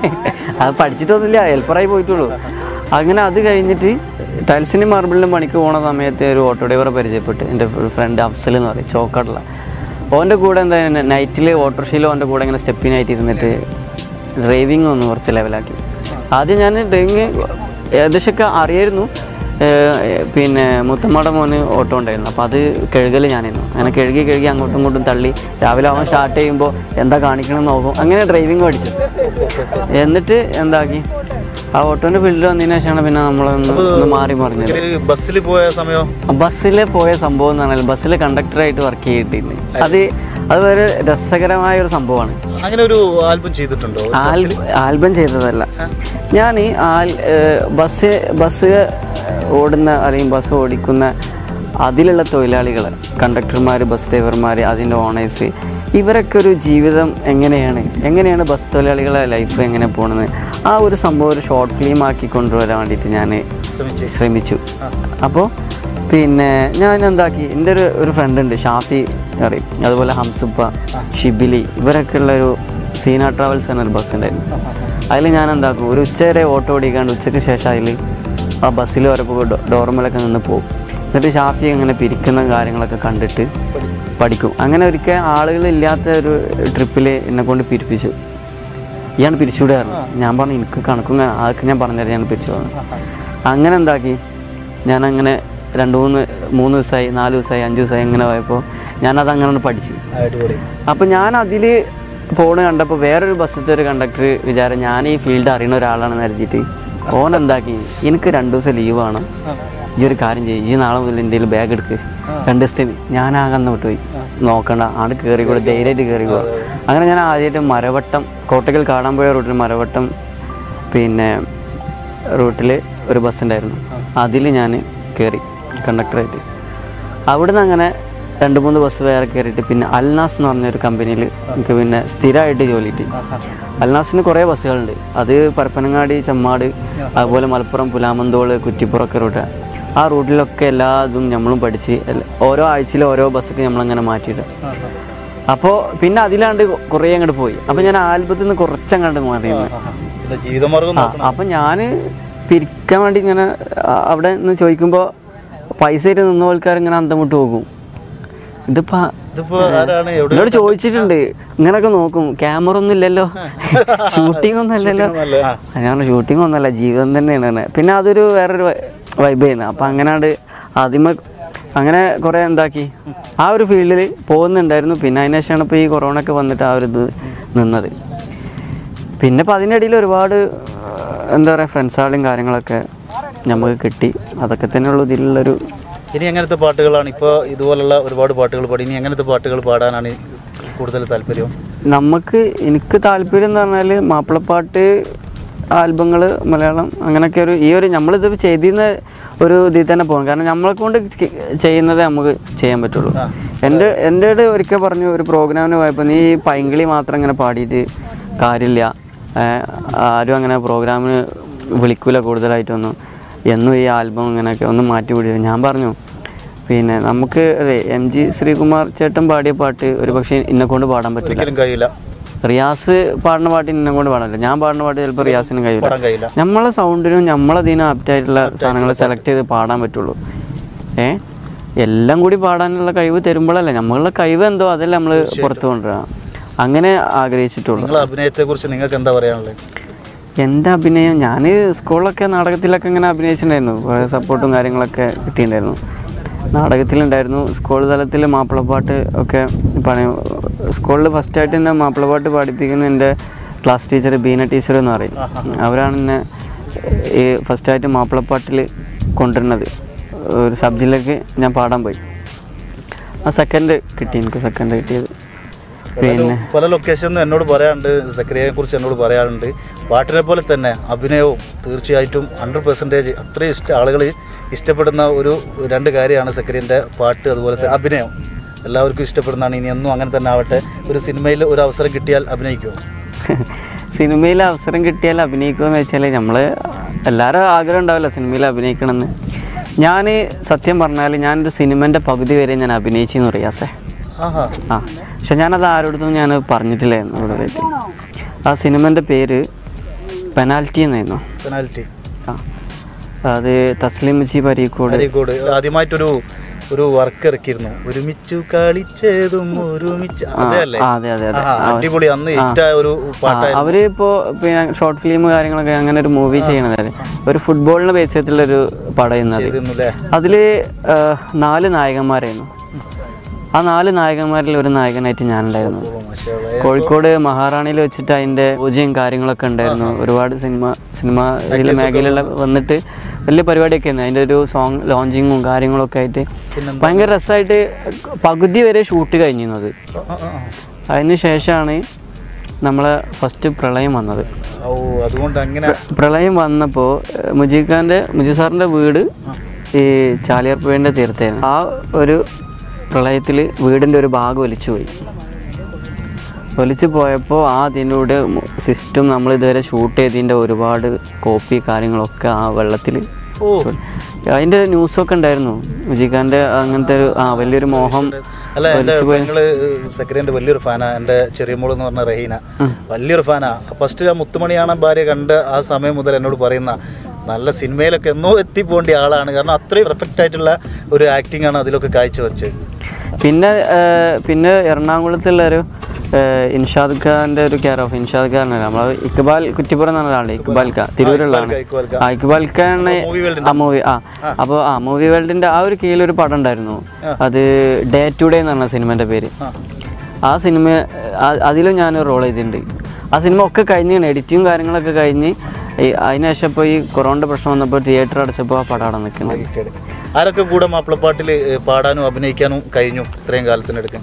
അത് പഠിച്ചിട്ടൊന്നുമില്ല ഹെൽപ്പറായി പോയിട്ടുള്ളൂ അങ്ങനെ അത് കഴിഞ്ഞിട്ട് ടൈൽസിനും മാർബിളിനും പണിക്ക് പോണ സമയത്ത് ഒരു ഓട്ടോ ഡ്രൈവറെ പരിചയപ്പെട്ട് എൻ്റെ ഫ്രണ്ട് അഫ്സൽ എന്ന് പറയും ചോക്കാട്ടുള്ള ഓൻ്റെ കൂടെ എന്താ നൈറ്റിൽ ഓട്ടോറിക്ഷയിൽ ഓൻ്റെ കൂടെ ഇങ്ങനെ സ്റ്റെപ്പിനായിട്ട് ഇരുന്നിട്ട് ഡ്രൈവിംഗ് ഒന്ന് കുറച്ച് ലെവലാക്കി ആദ്യം ഞാൻ ഡ്രൈവിങ് ഏകദേശമൊക്കെ അറിയായിരുന്നു ഏഹ് പിന്നെ മുത്തമ്മയുടെ മോന് ഓട്ടോ ഉണ്ടായിരുന്നു അപ്പോൾ അത് കഴുകൽ ഞാനായിരുന്നു അങ്ങനെ കഴുകി കഴുകി അങ്ങോട്ടും ഇങ്ങോട്ടും തള്ളി രാവിലെ അവൻ സ്റ്റാർട്ട് ചെയ്യുമ്പോൾ എന്താ കാണിക്കണം നോക്കും അങ്ങനെ ഡ്രൈവിംഗ് പഠിച്ചു എന്നിട്ട് എന്താക്കി ആ ഓട്ടോൻ്റെ ഫീൽഡിൽ വന്നതിന് ശേഷമാണ് പിന്നെ നമ്മളൊന്ന് ഒന്ന് മാറി മറിഞ്ഞത് ഇതില് ബസ്സിൽ പോയ സമയം ബസ്സിൽ പോയ സംഭവം എന്ന് പറഞ്ഞാൽ ബസ്സിൽ കണ്ടക്ടറായിട്ട് വർക്ക് ചെയ്തിട്ടുണ്ട് അത് അത് ഒരു രസകരമായ ഒരു സംഭവമാണ് അങ്ങനെ ഒരു ആൽബം ചെയ്തിട്ടുണ്ടോ ആൽ- ആൽബം ചെയ്തതല്ല ഞാൻ ഈ ആൽ ഏഹ് ബസ് ബസ് ഓടുന്ന അല്ലെങ്കിൽ ബസ് ഓടിക്കുന്ന അതിലുള്ള തൊഴിലാളികൾ കണ്ടക്ടർമാർ ബസ് ഡ്രൈവർമാർ അതിൻ്റെ ഓണേഴ്സ് ഇവരൊക്കെ ഒരു ജീവിതം എങ്ങനെയാണ് എങ്ങനെയാണ് ബസ് തൊഴിലാളികളെ ലൈഫ് എങ്ങനെ പോകണമെന്ന് ആ ഒരു സംഭവം ഒരു ഷോർട്ട് ഫിലിം ആക്കി കൊണ്ടുവരാൻ വേണ്ടിയിട്ട് ഞാൻ ശ്രമിച്ച് ശ്രമിച്ചു അപ്പോൾ പിന്നെ ഞാൻ എന്താക്കി എൻ്റെ ഒരു ഒരു ഫ്രണ്ട് ഉണ്ട് ഷാഫി അറിയും അതുപോലെ ഹംസുപ്പ ഷിബിലി ഇവരൊക്കെ ഉള്ള ഒരു സീന ട്രാവൽസ് എന്നൊരു ബസ് ഉണ്ടായിരുന്നു അതിൽ ഞാൻ എന്താക്കും ഒരു ഉച്ചവരെ ഓട്ടോ ഓടിക്കാണ്ട് ഉച്ചയ്ക്ക് ശേഷം അതിൽ ആ ബസ്സിൽ വരപ്പോൾ ഡോർമലൊക്കെ നിന്ന് പോകും എന്നിട്ട് ഷാഫി അങ്ങനെ പിരിക്കുന്ന കാര്യങ്ങളൊക്കെ കണ്ടിട്ട് പഠിക്കും അങ്ങനെ ഒരിക്കൽ ആളുകളില്ലാത്ത ഒരു ട്രിപ്പിൽ എന്നെ കൊണ്ട് പിരിപ്പിച്ചു ഇയാൾ പിരിച്ചുവിടായിരുന്നു ഞാൻ പറഞ്ഞു എനിക്ക് കണക്കും കാ- അതൊക്കെ ഞാൻ പറഞ്ഞുതരാം ഞാൻ പിരിച്ചു പറഞ്ഞു അങ്ങനെ എന്താക്കി ഞാൻ അങ്ങനെ രണ്ട് മൂന്ന് മൂന്ന് ദിവസമായി നാല് ദിവസമായി അഞ്ച് ദിവസമായി അങ്ങനെ പോയപ്പോൾ ഞാനത് അങ്ങനെ പഠിച്ചു അടിപൊളി അപ്പോൾ ഞാൻ അതിൽ പോണ് കണ്ടപ്പോൾ വേറൊരു ബസ്സിലത്തെ ഒരു കണ്ടക്ടർ വിചാരം ഞാൻ ഈ ഫീൽഡ് അറിയുന്ന ഒരാളാണെന്ന് കരുതിയിട്ട് ഓൻ എന്താക്കി എനിക്ക് രണ്ട് ദിവസം ലീവ് വേണം ഈ ഒരു കാര്യം ചെയ്യും ഈ നാളെ മുതൽ എൻ്റെ ബാഗ് എടുക്ക് രണ്ട് ദിവസത്തിന് ഞാൻ ആകെ അന്ന് വിട്ടുപോയി നോക്കണ്ട ആട് കയറി കൂടെ ധൈര്യമായിട്ട് കയറി പോവാം അങ്ങനെ ഞാൻ ആദ്യമായിട്ട് മരവട്ടം കോട്ടക്കൽ കാടാമ്പുഴ റൂട്ടിൽ മരവട്ടം പിന്നെ റൂട്ടിൽ ഒരു ബസ് ഉണ്ടായിരുന്നു അതിൽ ഞാൻ കയറി കണ്ടക്ടറായിട്ട് അവിടുന്ന് അങ്ങനെ രണ്ട് മൂന്ന് ബസ് വേറെ കയറിയിട്ട് പിന്നെ അൽനാസ് എന്ന് പറഞ്ഞൊരു കമ്പനിയിൽ എനിക്ക് പിന്നെ സ്ഥിരമായിട്ട് ജോലി കിട്ടി അൽനാസിന് കുറേ ബസ്സുകളുണ്ട് അത് പരപ്പനങ്ങാടി ചമ്മാട് അതുപോലെ മലപ്പുറം പുലാമന്തോള് കുറ്റിപ്പുറമൊക്കെ റൂട്ട് ആ റൂട്ടിലൊക്കെ എല്ലാ ഇതും നമ്മളും പഠിച്ച് എല്ലാ- ഓരോ ആഴ്ചയിലും ഓരോ ബസ്സൊക്കെ നമ്മളങ്ങനെ മാറ്റിയിട്ട് അപ്പോൾ പിന്നെ അതിലാണ്ട് കുറേ അങ്ങോട്ട് പോയി അപ്പോൾ ഞാൻ ആൽബത്തിൽ നിന്ന് കുറച്ചങ്ങോട്ട് മാറിയിരുന്നു പിന്നെ ജീവിതമാർഗം ആ അപ്പം ഞാൻ പിരിക്കാൻ വേണ്ടി ഇങ്ങനെ ആ, അവിടെ നിന്ന് ചോദിക്കുമ്പോൾ പൈസ ആയിട്ട് നിന്ന ആൾക്കാർ ഇങ്ങനെ അന്തം വിട്ട് പോകും ഇതിപ്പോ ഇതിപ്പോ ആരാണ് എവിടെ എന്നോട് ചോദിച്ചിട്ടുണ്ട് ഇങ്ങനൊക്കെ നോക്കും ക്യാമറ ഒന്നും ഇല്ലല്ലോ ഷൂട്ടിംഗ് ഒന്നും അല്ലല്ലോ നല്ല ആ. ഞാൻ ഷൂട്ടിംഗ് ഒന്നുമല്ല ജീവിതം തന്നെയാണ് പറഞ്ഞത്. പിന്നെ അതൊരു വേറൊരു വൈബ് ചെയ്യുന്നത് അപ്പം അങ്ങനാണ്ട് ആദ്യമേ അങ്ങനെ കുറേ എന്താക്കി ആ ഒരു ഫീൽഡിൽ പോകുന്നുണ്ടായിരുന്നു പിന്നെ അതിന് ശേഷമാണ് ഇപ്പോൾ ഈ കൊറോണ ഒക്കെ വന്നിട്ട് ആ ഒരു ഇത് നിന്നത് പിന്നെ ഇപ്പം അതിനിടയിൽ ഒരുപാട് ആ, എന്താ പറയുക ഫ്രണ്ട്സാളും കാര്യങ്ങളൊക്കെ നമുക്ക് കിട്ടി അതൊക്കെ തന്നെയുള്ളൂ ഇതിലുള്ളൊരു ഇനി എങ്ങനത്തെ പാട്ടുകളാണ് ഇപ്പോൾ ഇതുപോലുള്ള ഒരുപാട് പാട്ടുകൾ പാടി ഇനി എങ്ങനത്തെ പാട്ടുകൾ പാടാനാണ് കൂടുതൽ താല്പര്യം നമുക്ക് എനിക്ക് താല്പര്യം എന്ന് പറഞ്ഞാൽ മാപ്പിളപ്പാട്ട് ആൽബങ്ങൾ മലയാളം അങ്ങനെയൊക്കെ ഒരു ഈ ഒരു നമ്മളിത് ചെയ്തിരുന്ന ഒരു ഇതിൽ തന്നെ പോകും കാരണം നമ്മളെ കൊണ്ട് ചെ- ചെയ്യുന്നതേ നമുക്ക് ചെയ്യാൻ പറ്റുള്ളൂ എൻ്റെ എൻ്റെ അടുത്ത് ഒരിക്കൽ പറഞ്ഞു ഒരു പ്രോഗ്രാമിന് പോയപ്പോൾ നീ ഈ പൈങ്കിളി മാത്രം ഇങ്ങനെ പാടിയിട്ട് കാര്യമില്ല ഏഹ് ആരും അങ്ങനെ പ്രോഗ്രാമിന് വിളിക്കൂല കൂടുതലായിട്ടൊന്നും എന്നും ഈ ആൽബം ഇങ്ങനെയൊക്കെ ഒന്ന് മാറ്റി പിടിച്ചു ഞാൻ പറഞ്ഞു പിന്നെ നമുക്ക് അതെ എം ജി ശ്രീകുമാർ ചേട്ടൻ പാടിയ പാട്ട് ഒരു പക്ഷേ ഇന്നെ കൊണ്ട് പാടാൻ പറ്റില്ല ഒരിക്കലും കഴിയില്ല റിയാസ് പാടുന്ന പാട്ട് ഇന്നെ കൊണ്ട് പാടാനില്ല ഞാൻ പാടുന്ന പാട്ട് ചിലപ്പോൾ റിയാസിനും കഴിയില്ല പാടാൻ കഴിയില്ല നമ്മളെ സൗണ്ടിനും നമ്മളതിനും ആപ്റ്റായിട്ടുള്ള സാധനങ്ങൾ സെലക്ട് ചെയ്ത് പാടാൻ പറ്റുള്ളൂ ഏ എല്ലാം കൂടി പാടാനുള്ള കഴിവ് തരുമ്പോഴല്ലേ നമ്മളുടെ കഴിവ് എന്തോ അതല്ലേ നമ്മൾ പുറത്ത് കൊണ്ടുവരാം അങ്ങനെ ആഗ്രഹിച്ചിട്ടുള്ളൂ നിങ്ങളെ അഭിനയത്തെക്കുറിച്ച് നിങ്ങൾക്ക് എന്താ പറയാനുള്ളത് എൻ്റെ അഭിനയം ഞാൻ സ്കൂളിലൊക്കെ നാടകത്തിലൊക്കെ ഇങ്ങനെ അഭിനയിച്ചിട്ടുണ്ടായിരുന്നു കുറേ സപ്പോർട്ടും കാര്യങ്ങളൊക്കെ കിട്ടിയിട്ടുണ്ടായിരുന്നു നാടകത്തിലുണ്ടായിരുന്നു സ്കൂൾ തലത്തിൽ മാപ്പിളപ്പാട്ട് ഒക്കെ പണി സ്കൂളിൽ ഫസ്റ്റായിട്ട് എന്നെ മാപ്പിളപ്പാട്ട് പഠിപ്പിക്കുന്ന എൻ്റെ ക്ലാസ് ടീച്ചർ ബീന ടീച്ചർ എന്ന് പറയും അവരാണ് എന്നെ ഈ ഫസ്റ്റായിട്ട് മാപ്പിളപ്പാട്ടിൽ കൊണ്ടുവരുന്നത് ഒരു സബ് ജില്ലക്ക് ഞാൻ പാടാൻ പോയി ആ സെക്കൻഡ് കിട്ടി എനിക്ക് സെക്കൻഡ് കിട്ടിയത് പല ലൊ- പിന്നെ പല ലൊക്കേഷനിലും എന്നോട് പറയാറുണ്ട് സക്രിയയെ കുറിച്ച് എന്നോട് പറയാറുണ്ട് പാട്ടിനെ പോലെ തന്നെ അഭിനയവും തീർച്ചയായിട്ടും ഹൺഡ്രഡ് പെർസെൻറ്റേജ് അത്രയും ഇഷ്ട ആളുകൾ ഇഷ്ടപ്പെടുന്ന ഒരു രണ്ട് കാര്യമാണ് സക്രിയൻ്റെ പാട്ട് അതുപോലെ തന്നെ അഭിനയം എല്ലാവർക്കും ഇഷ്ടപ്പെടുന്നതാണ് ഇനി എന്നും അങ്ങനെ തന്നെ ആവട്ടെ ഒരു സിനിമയിൽ ഒരു അവസരം കിട്ടിയാൽ അഭിനയിക്കുമോ സിനിമയിൽ അവസരം കിട്ടിയാൽ അഭിനയിക്കുമെന്ന് വെച്ചാൽ നമ്മൾ എല്ലാവരും ആഗ്രഹം ഉണ്ടാവില്ല സിനിമയിൽ അഭിനയിക്കണമെന്ന് ഞാൻ സത്യം പറഞ്ഞാൽ ഞാനൊരു സിനിമൻ്റെ പകുതി വരെ ഞാൻ അഭിനയിച്ചെന്ന് പറയാസേ ആഹാ ആ പക്ഷെ ഞാനത് ആരോടത്തും ഞാൻ പറഞ്ഞിട്ടില്ലായിരുന്നു ഇവിടെ വെച്ച് ആ സിനിമൻ്റെ പേര് പെനാൽറ്റി എന്നായിരുന്നു പെനാൽറ്റി ആ അത് തസ്ലിം ജി പരീക്കോട് അരീക്കോട് ആദ്യമായിട്ടൊരു ഒരു വർക്ക് ഇറക്കിയിരുന്നു ഒരുമിച്ചു കളിച്ചതും ഒരുമിച്ച് അതെ അല്ലേ ആ, അതെ അതെ അതെ ആഹാ, അടിപൊളി അന്ന് ഹിറ്റായ ഒരു പാട്ടായിരുന്നു അവർ ഇപ്പോൾ പിന്നെ ഷോർട്ട് ഫിലിം കാര്യങ്ങളൊക്കെ അങ്ങനെ ഒരു മൂവി ചെയ്യണത് ഒരു ഫുട്ബോളിനെ ബേസ് ചെയ്തിട്ടുള്ളൊരു പടയുന്നത് ചെയ്തിരുന്നുല്ലേ അതിൽ നാല് നായകന്മാരായിരുന്നു ആ നാല് നായകന്മാരിൽ ഒരു നായകനായിട്ട് ഞാനുണ്ടായിരുന്നു ഓ, മാഷാ അല്ലാ. കോഴിക്കോട് മഹാറാണിയിൽ വെച്ചിട്ട് അതിൻ്റെ പൂജയും കാര്യങ്ങളൊക്കെ ഉണ്ടായിരുന്നു ഒരുപാട് സിനിമ സിനിമ ഇതിലെ മേഖലയിലുള്ള വന്നിട്ട് വലിയ പരിപാടിയൊക്കെ ആയിരുന്നു അതിൻ്റെ ഒരു സോങ് ലോഞ്ചിങ്ങും കാര്യങ്ങളൊക്കെ ആയിട്ട് ഭയങ്കര രസമായിട്ട് പകുതി വരെ ഷൂട്ട് കഴിഞ്ഞിരുന്നത് ആ, ആ, ആ. അതിന് ശേഷമാണ് നമ്മളെ ഫസ്റ്റ് പ്രളയം വന്നത് ഓ അതുകൊണ്ട് അങ്ങനെ പ്രളയം വന്നപ്പോൾ മുജീബ് ഖാൻ്റെ മുജീബ് സാറിൻ്റെ വീട് ഈ ചാലിയാർപ്പുഴൻ്റെ തീർത്തായിരുന്നു ആ ഒരു പ്രളയത്തിൽ വീടിൻ്റെ ഒരു ഭാഗം ഒലിച്ചു പോയി ഒലിച്ചു പോയപ്പോൾ ആ അതിലൂടെ സിസ്റ്റം നമ്മൾ ഇതുവരെ ഷൂട്ട് ചെയ്തതിൻ്റെ ഒരുപാട് കോപ്പി കാര്യങ്ങളൊക്കെ ആ വെള്ളത്തിൽ ഓ അതിൻ്റെ ന്യൂസൊക്കെ ഉണ്ടായിരുന്നു മുജീബ് ഖാൻ്റെ അങ്ങനത്തെ ഒരു ആ വലിയൊരു മോഹം അല്ല എൻ്റെ പെങ്ങള് സെക്രട്ടറിന്റെ വലിയൊരു ഫാനാ എൻ്റെ ചെറിയ മോള് എന്ന് പറഞ്ഞ റഹീന വലിയൊരു ഫാനാ ഫസ്റ്റ് ആ മുത്തുമണിയാണ് ഭാര്യ കണ്ട് ആ സമയം മുതൽ എന്നോട് പറയുന്ന നല്ല സിനിമയിലൊക്കെ എന്നോ എത്തിപ്പോണ്ട ആളാണ് കാരണം അത്രയും പെർഫെക്റ്റ് ആയിട്ടുള്ള ഒരു ആക്ടിംഗ് ആണ് അതിലൊക്കെ കാഴ്ചവെച്ചത് പിന്നെ ആ, പിന്നെ എറണാകുളത്തുള്ള ഒരു ആ, ഇൻഷാദ് ഖാൻ്റെ ഒരു കെയർ ഓഫ് ഇൻഷാദ് ഖാൻ നമ്മൾ ഇക്ബാൽ കുറ്റിപ്പുറം എന്ന് പറഞ്ഞ ആളുടെ ഇക്ബാൽ ഖാൻ തിരൂരുള്ളതാണ് ഇക്ബാൽ ഖാൻ. ആ ഇക്ബാൽ ഖാൻ മൂവി വേൾഡ് ആ മൂവി ആ അപ്പോൾ ആ മൂവി വേൾഡിൻ്റെ ആ ഒരു കീഴിൽ ഒരു പടം ഉണ്ടായിരുന്നു അത് ഡേ ടു ഡേ എന്ന് പറഞ്ഞ സിനിമേൻ്റെ പേര് ആ ആ സിനിമ ആ- അതിലും ഞാൻ റോൾ ചെയ്തിട്ടുണ്ട് ആ സിനിമ ഒക്കെ കഴിഞ്ഞ് എഡിറ്റിങ് കാര്യങ്ങളൊക്കെ കഴിഞ്ഞ് ഈ അതിനുശേഷം ഇപ്പോൾ ഈ കൊറോണയുടെ പ്രശ്നം വന്നപ്പോൾ തിയേറ്റർ അടച്ചപ്പോൾ ആ പടം അവിടെ നിൽക്കുന്നത് കേട്. ആരൊക്കെ കൂടെ മാപ്പിളപ്പാട്ടിൽ പാടാനും അഭിനയിക്കാനും കഴിഞ്ഞു ഇത്രയും കാലത്തിനെടുക്കാൻ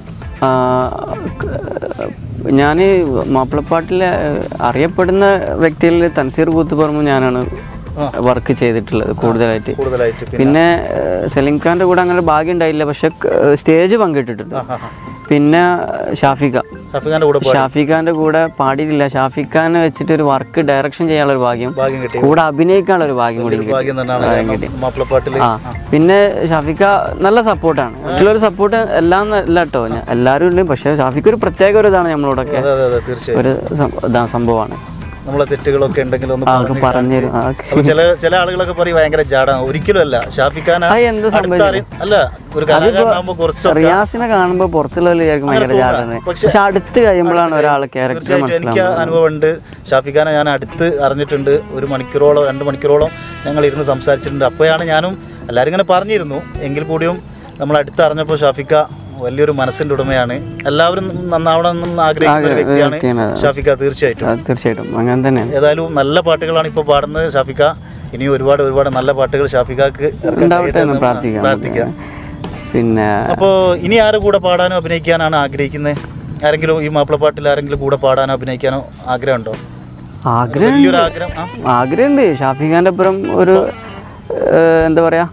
ഞാൻ മാപ്പിളപ്പാട്ടിലെ അറിയപ്പെടുന്ന വ്യക്തികളിൽ തൻസീർ കൂത്തുപറമ്പ് ഞാനാണ് വർക്ക് ചെയ്തിട്ടുള്ളത് കൂടുതലായിട്ട് കൂടുതലായിട്ട് പിന്നെ പിന്നെ ഏഹ്, സലീം ഖാൻ്റെ കൂടെ അങ്ങനെ ഭാഗ്യം ഉണ്ടായില്ല പക്ഷെ സ്റ്റേജ് പങ്കിട്ടിട്ടുണ്ട് ആ, ആ. പിന്നെ ഷാഫിക ഷഫീഖാന്റെ കൂടെ പാടി. ഷാഫി ഖാൻ്റെ കൂടെ പാടിയിട്ടില്ല ഷാഫി ഖാനെ വെച്ചിട്ട് ഒരു വർക്ക് ഡയറക്ഷൻ ചെയ്യാനുള്ള ഒരു ഭാഗ്യം ഭാഗ്യം കിട്ടി കൂടെ അഭിനയിക്കാനുള്ള ഒരു ഭാഗ്യം കൂടി കിട്ടി. ഭാഗ്യം തന്നെയാണ് മാപ്പിളപ്പാട്ടിൽ ആ പിന്നെ ഷാഫിക്ക നല്ല സപ്പോർട്ടാണ് മറ്റുള്ളൊരു സപ്പോർട്ട് എല്ലാം അല്ല കേട്ടോ ഞാൻ എല്ലാവരും ഉണ്ട് പക്ഷേ ഷാഫിക്ക് ഒരു പ്രത്യേക ഒരു ഇതാണ് നമ്മളോടൊക്കെ അതെ അതെ അതെ തീർച്ചയായും ഒരു സം- ഇതാ സംഭവമാണ് നമ്മളെ തെറ്റുകളൊക്കെ ഉണ്ടെങ്കിൽ ഒന്ന് ആ പറഞ്ഞ് പറഞ്ഞു തരും ആ, അപ്പൊ ചില ചില ആളുകളൊക്കെ പറയും ഭയങ്കര ജാടാണ് ഒരിക്കലും അല്ല ഷാഫിഖാന അത് എന്ത് സംഭവിച്ചു അല്ല ഒരു കലാകാരനാകുമ്പോൾ കുറച്ച് റിയാസിനെ കാണുമ്പോൾ പുറത്തുള്ളവർ വിചാരിക്കും ഭയങ്കര ചാടാണ് പക്ഷെ അടുത്ത് കഴിയുമ്പോഴാണ് ഒരാൾ ക്യാരക്ടർ തീർച്ചയായിട്ടും എനിക്ക് ആ മനസ്സിലാവുന്നത് അനുഭവമുണ്ട് ഷാഫിഖാനെ ഞാൻ അടുത്ത് അറിഞ്ഞിട്ടുണ്ട് ഒരു മണിക്കൂറോളം രണ്ട് മണിക്കൂറോളം ഞങ്ങൾ ഇരുന്ന് സംസാരിച്ചിട്ടുണ്ട് അപ്പോഴാണ് ഞാനും എല്ലാവരും ഇങ്ങനെ പറഞ്ഞിരുന്നു എങ്കിൽ കൂടിയും നമ്മൾ അടുത്ത് അറിഞ്ഞപ്പോൾ ഷാഫിക്ക വലിയൊരു മനസ്സിന്റെ ഉടമയാണ് എല്ലാവരും നന്നാവണമെന്ന് ആഗ്രഹിക്കുന്ന ഒരു വ്യക്തിയാണ് വ്യക്തിയാണ്. ഷാഫിക്ക തീർച്ചയായിട്ടും അത് തീർച്ചയായിട്ടും അങ്ങനെ തന്നെയാണ് ഏതായാലും നല്ല പാട്ടുകളാണ് ഇപ്പോൾ പാടുന്നത് ഷാഫിക്ക ഇനിയും ഒരുപാട് ഒരുപാട് നല്ല പാട്ടുകൾ ഷാഫിക്കക്ക് ഉണ്ടാവട്ടെ എന്ന് പ്രാർത്ഥിക്കാം പ്രാർത്ഥിക്കാം പിന്നെ അപ്പോൾ ഇനി ആരുടെ കൂടെ പാടാനോ അഭിനയിക്കാനാണ് ആഗ്രഹിക്കുന്നത് ആരെങ്കിലും ഈ മാപ്പിളപ്പാട്ടിൽ ആരെങ്കിലും കൂടെ പാടാനോ അഭിനയിക്കാനോ ആഗ്രഹമുണ്ടോ ആഗ്രഹം വലിയൊരു ആഗ്രഹം ആ ആഗ്രഹമുണ്ട് ഷാഫി ഖാൻ്റെ അപ്പുറം ഒരു ഏഹ്, എന്താ പറയുക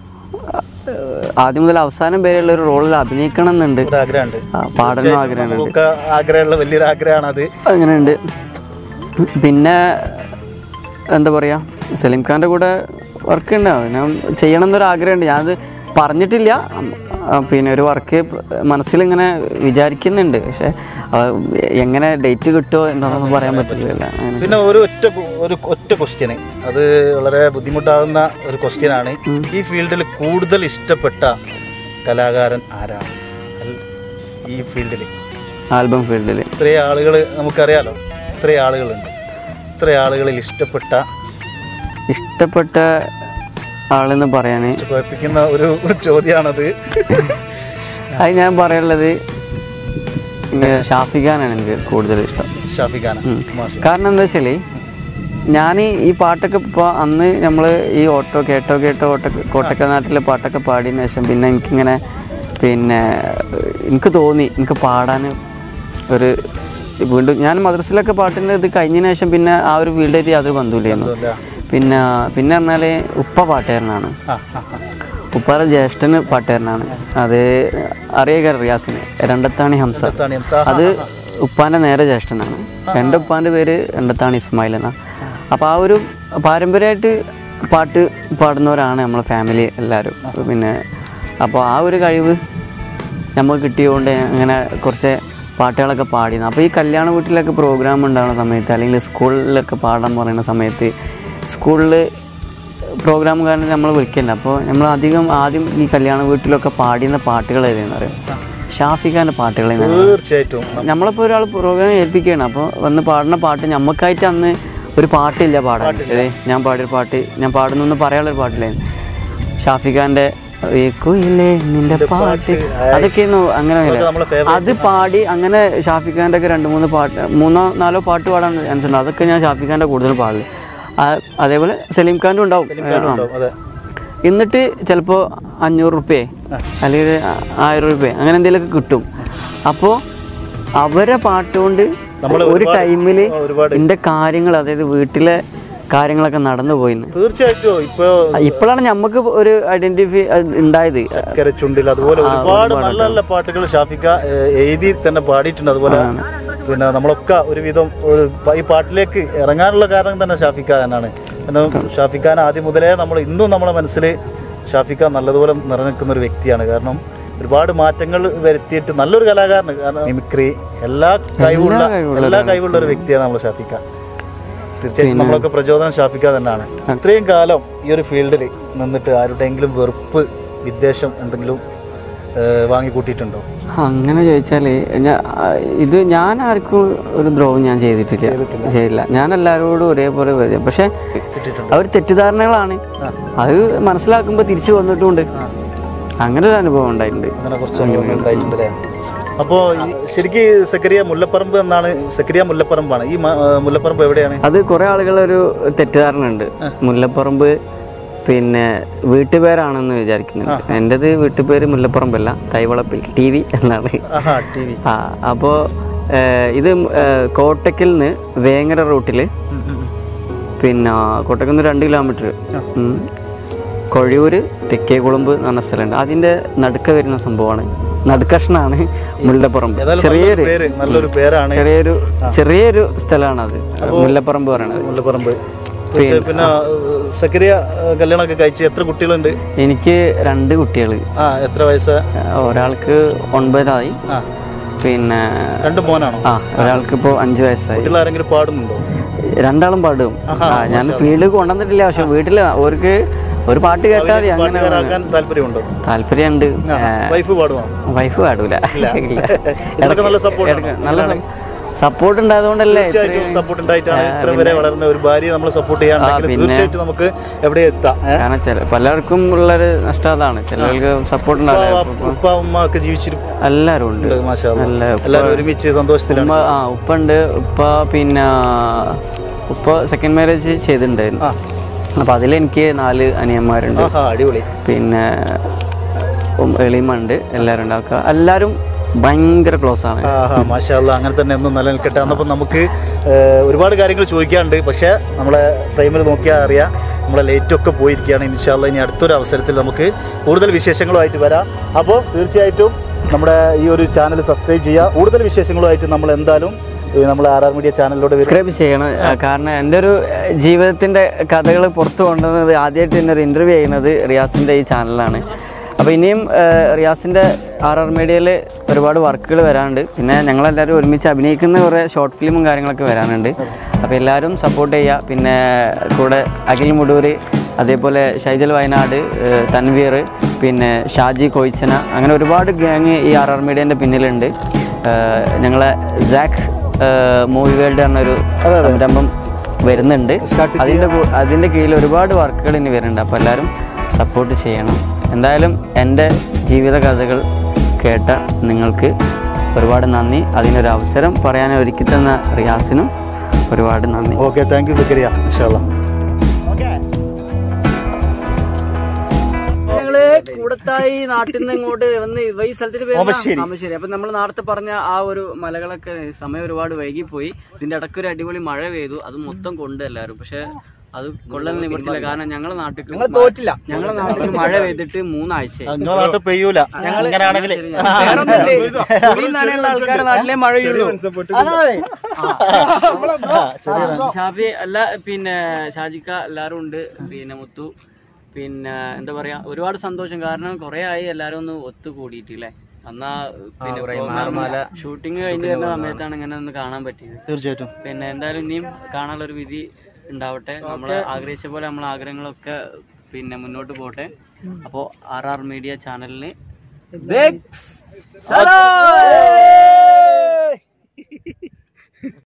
ആദ്യം മുതൽ അവസാനം വരെയുള്ള ഒരു റോളിൽ അഭിനയിക്കണം എന്നുണ്ട് ഒരു ആഗ്രഹമുണ്ട് ആ, പാടണം ആഗ്രഹമുണ്ട് നമുക്കൊക്കെ ആഗ്രഹമുള്ള വലിയൊരു ആഗ്രഹമാണ് അത് അങ്ങനെയുണ്ട് പിന്നെ എന്താ പറയുക സലീം ഖാൻ്റെ കൂടെ വർക്ക് ഉണ്ടാവും ഞാൻ ചെയ്യണം എന്നൊരു ആഗ്രഹമുണ്ട് ഞാനത് പറഞ്ഞിട്ടില്ല ആ, പിന്നെ ഒരു വർക്ക് മനസ്സിലിങ്ങനെ വിചാരിക്കുന്നുണ്ട് പക്ഷേ ആ, എങ്ങനെ ഡേറ്റ് കിട്ടുമോ എന്താണെന്ന് പറയാൻ പറ്റില്ല അങ്ങനെ പിന്നെ ഒരു ഒറ്റ കു- ഒരു ഒറ്റ ക്വസ്റ്റ്യന് അത് വളരെ ബുദ്ധിമുട്ടാകുന്ന ഒരു ക്വസ്റ്റ്യനാണ് ഈ ഫീൽഡിൽ കൂടുതൽ ഇഷ്ടപ്പെട്ട കലാകാരൻ ആരാണ് അൽ- ഈ ഫീൽഡിൽ ആൽബം ഫീൽഡിൽ ഇത്രയും ആളുകൾ നമുക്കറിയാലോ ഇത്രയും ആളുകളുണ്ട് ഇത്രയും ആളുകളിൽ ഇഷ്ടപ്പെട്ട ഇഷ്ടപ്പെട്ട ആളെന്ന് പറയാൻ കുഴപ്പിക്കുന്ന ഒരു ചോദ്യമാണത് അത് ഞാൻ പറയാനുള്ളത് ഇങ്ങനെ ഷാഫി ഖാനാണ് എനിക്ക് കൂടുതൽ ഇഷ്ടം ഷാഫിഖാന മാഷ് കാരണം എന്താ വെച്ചാൽ ഞാൻ ഈ പാട്ടൊക്കെ ഇപ്പോൾ അന്ന് നമ്മൾ ഈ ഓട്ടോ കേട്ടോ കേട്ടോ ഓട്ടോ കോട്ടക്ക നാട്ടിലെ പാട്ടൊക്കെ പാടിയതിന് ശേഷം പിന്നെ എനിക്കിങ്ങനെ പിന്നെ എനിക്ക് തോന്നി എനിക്ക് പാടാൻ ഒരു വീണ്ടും ഞാൻ മദ്രസിലൊക്കെ പാട്ടിൻ്റെ ഇത് കഴിഞ്ഞതിന് ശേഷം പിന്നെ ആ ഒരു ഫീൽഡായിട്ട് യാതൊരു ബന്ധമില്ലായിരുന്നു ബന്ധമില്ല. പിന്നെ പിന്നെ പറഞ്ഞാൽ ഉപ്പ പാട്ടുകാരനാണ് ആ ആ ആ. ഉപ്പാടെ ജ്യേഷ്ഠന് പാട്ടുകാരനാണ് അത് അറിയുക റിയാസിന് രണ്ടത്താണി ഹംസ രണ്ടത്താണി ഹംസ. ആ, അത് ഉപ്പാൻ്റെ നേരെ ജ്യേഷ്ഠനാണ് എൻ്റെ ഉപ്പാൻ്റെ പേര് രണ്ടത്താണി ഇസ്മായിൽ എന്നാ അപ്പോൾ ആ ഒരു പാരമ്പര്യമായിട്ട് പാട്ട് പാടുന്നവരാണ് നമ്മളെ ഫാമിലി എല്ലാവരും പിന്നെ അപ്പോൾ ആ ഒരു കഴിവ് നമുക്ക് കിട്ടിയതുകൊണ്ട് അങ്ങനെ കുറച്ച് പാട്ടുകളൊക്കെ പാടിയിരുന്നു അപ്പോൾ ഈ കല്യാണ വീട്ടിലൊക്കെ പ്രോഗ്രാം ഉണ്ടാകുന്ന സമയത്ത് അല്ലെങ്കിൽ സ്കൂളിലൊക്കെ പാടാൻ പറയുന്ന സമയത്ത് സ്കൂളിൽ പ്രോഗ്രാം കാരണം നമ്മൾ വിളിക്കല്ല അപ്പോൾ നമ്മൾ അധികം ആദ്യം ഈ കല്യാണ വീട്ടിലൊക്കെ പാടിയുന്ന പാട്ടുകൾ ഏതെന്ന് പറയും ഷാഫിഖാൻ്റെ പാട്ടുകൾ തീർച്ചയായിട്ടും നമ്മളിപ്പോൾ ഒരാൾ പ്രോഗ്രാം ഏൽപ്പിക്കുകയാണ് അപ്പോൾ വന്ന് പാടുന്ന പാട്ട് നമുക്കായിട്ട് അന്ന് ഒരു പാട്ടില്ല പാടാൻ ഏ ഞാൻ പാടിയൊരു പാട്ട് ഞാൻ പാടുന്നു എന്ന് പറയാനുള്ളൊരു പാട്ടില്ലായിരുന്നു ഷാഫിഖാൻ്റെ ഈ കുയിലേ നിന്റെ പാട്ട് അതൊക്കെയായിരുന്നു അങ്ങനെ അതൊക്കെ നമ്മളെ favourite. അത് പാടി അങ്ങനെ ഷാഫിഖാൻ്റെ ഒക്കെ രണ്ട് മൂന്ന് പാട്ട് മൂന്നോ നാലോ പാട്ട് പാടാൻ ചാൻസ് ഉണ്ട് അതൊക്കെ ഞാൻ ഷാഫിഖാൻ്റെ കൂടുതൽ പാടില്ല ആ- അതേപോലെ സലീം ഖാൻ്റെ ഉണ്ടാവും ആ. ഉണ്ടാവും, അതെ എന്നിട്ട് ചിലപ്പോൾ അഞ്ഞൂറ് റുപ്യേ അല്ലെങ്കിൽ ആയിരം റുപ്യ അങ്ങനെ എന്തെങ്കിലുമൊക്കെ കിട്ടും അപ്പോൾ അവരെ പാട്ടുകൊണ്ട് നമ്മള് ഒരു ടൈമിൽ ആ, ഒരുപാട് എൻ്റെ കാര്യങ്ങൾ അതായത് വീട്ടിലെ കാര്യങ്ങളൊക്കെ നടന്നു പോയിന്ന് തീർച്ചയായിട്ടും ഇപ്പൊ ഇപ്പോഴാണ് നമുക്ക് ഒരു ഐഡന്റിഫൈ ഉണ്ടായത് ചുണ്ടിൽ അതുപോലെ ഒരുപാട് നല്ല നല്ല പാട്ടുകൾ ഷാഫിക്ക ഏഹ്, എഴുതി തന്നെ പാടിയിട്ടുണ്ട് അതുപോലെ പിന്നെ നമ്മളൊക്കെ ഒരുവിധം ഒരു പ- ഈ പാട്ടിലേക്ക് ഇറങ്ങാനുള്ള കാരണം തന്നെ ഷാഫിക്ക തന്നെയാണ് കാരണം ഷാഫിഖാൻ ആദ്യം മുതലേ നമ്മൾ ഇന്നും നമ്മളെ മനസ്സിൽ ഷാഫിക്ക നല്ലതുപോലെ നിറനിൽക്കുന്ന ഒരു വ്യക്തിയാണ് കാരണം ഒരുപാട് മാറ്റങ്ങൾ വരുത്തിയിട്ട് നല്ലൊരു കലാകാരന് കാരണം മിമിക്രി എല്ലാ കഴിവുള്ള എല്ലാ കഴിവുള്ള ഒരു വ്യക്തിയാണ് നമ്മൾ ഷാഫിക്ക തീർച്ചയായിട്ടും നമ്മളൊക്കെ പ്രചോദനം ഷാഫിക്ക തന്നെയാണ് ഇത്രയും കാലം ഈ ഒരു ഫീൽഡിൽ നിന്നിട്ട് ആരുടെയെങ്കിലും വെറുപ്പ് വിദ്വേഷം എന്തെങ്കിലും ഏഹ്, വാങ്ങിക്കൂട്ടിയിട്ടുണ്ടോ അങ്ങനെ ചോദിച്ചാൽ ഇത് ഞാൻ ആർക്കും ഒരു ദ്രോഹം ഞാൻ ചെയ്തിട്ടില്ല ചെയ്തില്ല ഞാൻ എല്ലാവരോടും ഒരേപോലെ വരും പക്ഷെ കിട്ടിയിട്ടുണ്ട് അവർ തെറ്റിദ്ധാരണകളാണ് അത് മനസ്സിലാക്കുമ്പോൾ തിരിച്ചു വന്നിട്ടുമുണ്ട് അങ്ങനെ ഒരു അനുഭവം ഉണ്ടായിട്ടുണ്ട് അങ്ങനെ കുറച്ച് അനുഭവങ്ങൾ ഉണ്ടായിട്ടുണ്ടല്ലേ അപ്പോൾ ശരിക്ക് സക്കരിയ മുല്ലപ്പറമ്പ് എന്നാണ് സക്കരിയ മുല്ലപ്പറമ്പാണ് ഈ മ- ഏഹ്, മുല്ലപ്പറമ്പ് എവിടെയാണ് അത് കുറെ ആളുകളൊരു തെറ്റിദ്ധാരണ ഉണ്ട് മുല്ലപ്പറമ്പ് പിന്നെ വീട്ടുപേരാണെന്ന് വിചാരിക്കുന്നുണ്ട് എൻ്റെത് വീട്ടുപേര് മുല്ലപ്പറമ്പല്ല തൈവളപ്പിൽ ടി വി എന്നാണ് ആഹാ ടി വി ആ അപ്പോൾ ഇത് ഏഹ്, കോട്ടക്കൽ നിന്ന് വേങ്ങര റൂട്ടിൽ പിന്നെ കോട്ടക്കൽ നിന്ന് രണ്ട് കിലോമീറ്റർ കൊഴിയൂർ തെക്കേകുളമ്പ് എന്ന് പറഞ്ഞ സ്ഥലമുണ്ട് അതിൻ്റെ നടുക്ക വരുന്ന സംഭവമാണ് നടുക്കഷ്ണാണ് മുല്ലപ്പറമ്പ് ഏതായാലും ചെറിയൊരു പേര് നല്ലൊരു പേരാണ് ചെറിയൊരു ചെറിയൊരു സ്ഥലമാണ് അത് മുല്ലപ്പറമ്പ് പറയണത് മുല്ലപ്പറമ്പ് തീർച്ചയായും പിന്നെ ഏഹ്, സക്കരിയ ഏഹ്, കല്യാണമൊക്കെ കഴിച്ച് എത്ര കുട്ടികളുണ്ട് എനിക്ക് രണ്ട് കുട്ടികൾ ആ എത്ര വയസ്സ് ഒരാൾക്ക് ഒൻപതായി ആ പിന്നെ രണ്ട് മോനാണോ ആ ഒരാൾക്ക് ഇപ്പോൾ അഞ്ച് വയസ്സായി കുട്ടികൾ ആരെങ്കിലും പാടുന്നുണ്ടോ രണ്ടാളും പാടും ആ ഞാൻ ഫീൽഡ് കൊണ്ടുവന്നിട്ടില്ല പക്ഷെ വീട്ടിൽ അവർക്ക് ഒരു പാട്ട് കേട്ടാൽ മതി അങ്ങനെ പാട്ടുകാരാക്കാൻ താല്പര്യമുണ്ടോ താല്പര്യമുണ്ട് വൈഫ് പാടുമോ വൈഫ് പാടൂല ഇല്ല ഇതൊക്കെ നല്ല സപ്പോർട്ട് ഇടയ്ക്ക് നല്ല സപ്പോർട്ട് ഉണ്ടായതുകൊണ്ടല്ലേ തീർച്ചയായിട്ടും സപ്പോർട്ട് ഉണ്ടായിട്ടാണ് ഇത്ര വരെ വളർന്ന ഒരു ഭാര്യയെ നമ്മൾ സപ്പോർട്ട് ചെയ്യാണ്ടെങ്കിൽ തീർച്ചയായിട്ടും നമുക്ക് എവിടെ എത്താം ഏ? കാരണം ചില പലർക്കും ഉള്ളൊരു നഷ്ടം അതാണ് ചിലർക്ക് സപ്പോർട്ട് ഉണ്ടാവില്ല ഉപ്പ- ഉപ്പ ഉമ്മ ഒക്കെ ജീവിച്ചിരിക്കും എല്ലാവരും ഉണ്ട് മാഷാ അല്ലാ. നല്ല എല്ലാവരും ഒരുമിച്ച് സന്തോഷത്തിലാണ് ഉമ്മ ആ ഉപ്പ ഉണ്ട് ഉപ്പ പിന്നെ ഉപ്പ സെക്കൻഡ് മാരേജ് ചെയ്തിട്ടുണ്ടായിരുന്നു ആ അപ്പോൾ അതിലെനിക്ക് നാല് അനിയന്മാരുണ്ട് ആഹാ അടിപൊളി പിന്നെ ഉം എളിമ ഉണ്ട് എല്ലാവരും ഉണ്ടാക്കുക എല്ലാവരും ഭയങ്കര ക്ലോസ് ആണ് ആഹാ മാഷാ അല്ലാ. അങ്ങനെ തന്നെ ഒന്നും നിലനിൽക്കട്ടെ അന്നപ്പോൾ നമുക്ക് ഏഹ്, ഒരുപാട് കാര്യങ്ങൾ ചോദിക്കാനുണ്ട് പക്ഷേ നമ്മളെ ഫ്രെയിമിൽ നോക്കിയാൽ അറിയാം നമ്മളെ late ഒക്കെ പോയിരിക്കുകയാണ് ഇൻഷാല്ല ഇനി അടുത്തൊരു അവസരത്തിൽ നമുക്ക് കൂടുതൽ വിശേഷങ്ങളുമായിട്ട് വരാം അപ്പോൾ തീർച്ചയായിട്ടും നമ്മുടെ ഈ ഒരു ചാനൽ സബ്സ്ക്രൈബ് ചെയ്യുക കൂടുതൽ വിശേഷങ്ങളുമായിട്ട് നമ്മൾ എന്തായാലും ഈ നമ്മളെ ആർ ആർ മീഡിയ ചാനലിലൂടെ വരും സബ്സ്ക്രൈബ് ചെയ്യണം ആ, കാരണം എൻ്റെ ഒരു ഏഹ്, ജീവിതത്തിൻ്റെ കഥകൾ പുറത്തു കൊണ്ടുവന്നത് ആദ്യമായിട്ട് തന്നെ ഒരു ഇൻ്റർവ്യൂ ചെയ്യുന്നത് റിയാസിൻ്റെ ഈ ചാനലാണ് അപ്പോൾ ഇനിയും ഏഹ്, റിയാസിൻ്റെ ആർ ആർ മീഡിയയിൽ ഒരുപാട് വർക്കുകൾ വരാനുണ്ട് പിന്നെ ഞങ്ങളെല്ലാവരും ഒരുമിച്ച് അഭിനയിക്കുന്ന കുറേ ഷോർട്ട് ഫിലിമും കാര്യങ്ങളൊക്കെ വരാനുണ്ട് അപ്പോൾ എല്ലാവരും സപ്പോർട്ട് ചെയ്യുക പിന്നെ കൂടെ അഖിൽ മുടൂര് അതേപോലെ ഷൈജൽ വയനാട് ഏഹ്, തൻവീർ പിന്നെ ഷാജി കൊയ്ച്ചന അങ്ങനെ ഒരുപാട് ഗ്യാങ് ഈ ആർ ആർ മീഡിയൻ്റെ പിന്നിലുണ്ട് ഏഹ്, ഞങ്ങളെ സാക്ക് മൂവി വേൾഡ് പറഞ്ഞൊരു സംരംഭം വരുന്നുണ്ട് അതിൻ്റെ കൂ- അതിൻ്റെ കീഴിൽ ഒരുപാട് വർക്കുകൾ ഇനി വരുന്നുണ്ട് അപ്പോൾ എല്ലാവരും സപ്പോർട്ട് ചെയ്യണം എന്തായാലും എൻ്റെ ജീവിത കഥകൾ കേട്ട നിങ്ങൾക്ക് ഒരുപാട് നന്ദി അതിനൊരു അവസരം പറയാൻ ഒരുക്കി തന്ന റിയാസിനും ഒരുപാട് നന്ദി ഓക്കെ താങ്ക് യു സക്കരിയ ഇൻഷാല്ല ഞങ്ങള് കൂടത്തായി നാട്ടിൽ നിന്ന് ഇങ്ങോട്ട് വന്ന് ഈ സ്ഥലത്തിന്റെ പേര് ഓമശ്ശേരി. താമരശ്ശേരി അപ്പൊ നമ്മൾ നേരത്തെ പറഞ്ഞ ആ ഒരു മലകളൊക്കെ സമയം ഒരുപാട് വൈകിപ്പോയി ഇതിന്റെ ഇടയ്ക്ക് ഒരു അടിപൊളി മഴ പെയ്തു അത് മൊത്തം കൊണ്ട് എല്ലാവരും പക്ഷെ അത് കൊള്ളൽ നിവർത്തില്ല കാരണം ഞങ്ങളെ നാട്ടിൽ തോറ്റില്ല ഞങ്ങളെ നാട്ടിൽ മഴ പെയ്തിട്ട് മൂന്നാഴ്ച നിങ്ങളെ നാട്ടിൽ പെയ്യൂല അങ്ങനെയാണെങ്കിൽ ആൾക്കാരെ നാട്ടിലെ മഴയുള്ളൂ ഷാഫി അല്ല പിന്നെ ഷാജിക്ക എല്ലാരും ഉണ്ട് പിന്നെ മുത്തു പിന്നെ എന്താ പറയാ ഒരുപാട് സന്തോഷം കാരണം കുറെ ആയി എല്ലാരും ഒന്ന് ഒത്തുകൂടിയിട്ടില്ലേ എന്നാ പിന്നെ ഷൂട്ടിംഗ് കഴിഞ്ഞ് വരുന്ന സമയത്താണ് ഇങ്ങനെ ഒന്ന് കാണാൻ പറ്റിയത് തീർച്ചയായിട്ടും പിന്നെ എന്തായാലും ഇനിയും കാണാനുള്ള ഒരു വിധി ഉണ്ടാവട്ടെ നമ്മൾ ആഗ്രഹിച്ച പോലെ നമ്മളെ ആഗ്രഹങ്ങളൊക്കെ പിന്നെ മുന്നോട്ട് പോട്ടെ അപ്പോൾ ആർ ആർ മീഡിയ ചാനലിന്